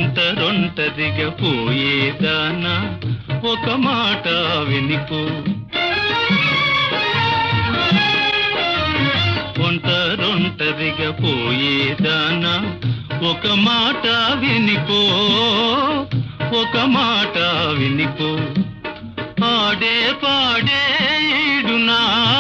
ఒంటరొంటరిగా పోయేదానా ఒక మాట వినిపో ఒంటరొంటరిగా పోయేదానా ఒక మాట వినిపో ఒక మాట వినిపో ఆడే పాడే ఈడునా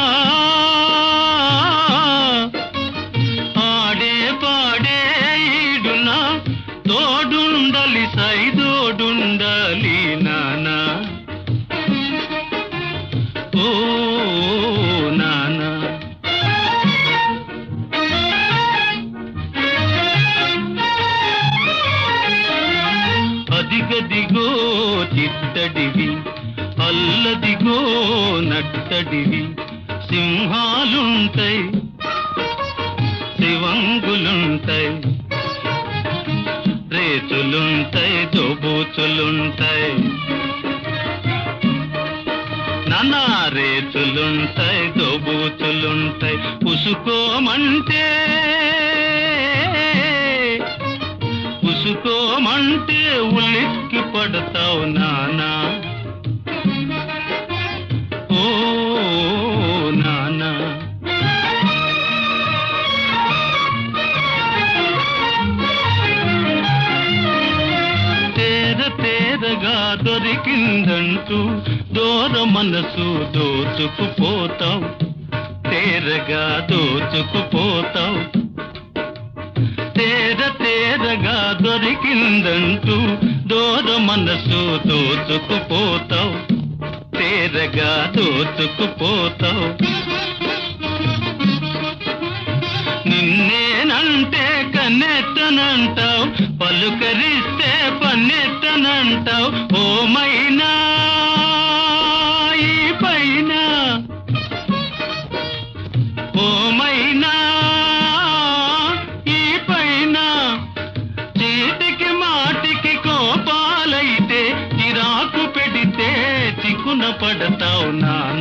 ఆడే పాడే ఈడునా తోడుండలి సైదోడుండాలి నానా ఓ నానా అదిగదిగో చిత్తడివి అల్లదిగో నట్టడివి సింహాలుంటాయి శివంగులుంటాయి రేచులుంటాయి దోబూచులుంటాయి నానా రేచులుంటాయి దోబూచులుంటాయి ఉసుకోమంటే ఉసుకోమంటే ఉలిక్కి పడతావు నానా ఓ నానా తేర తేరగా దొరికిందంటూ దూర మనసు దోచుకుపోతావు తేరగా దోచుకుపోతావు తేర తేరగా దొరికిందంటూ దూర మనసు దోచుకుపోతావు తేరగా దోచుకుపోతావు నిన్నేనంటే కన్నెత్తనంటావు పలుకరిస్తే పన్నెత్తనంటావు ఓమైనా ఈ పైన ఓమైనా ఈ పైన చీటికి మాటికి కోపాలైతే చిరాకు పెడితే చిక్కున పడతావు నాన్న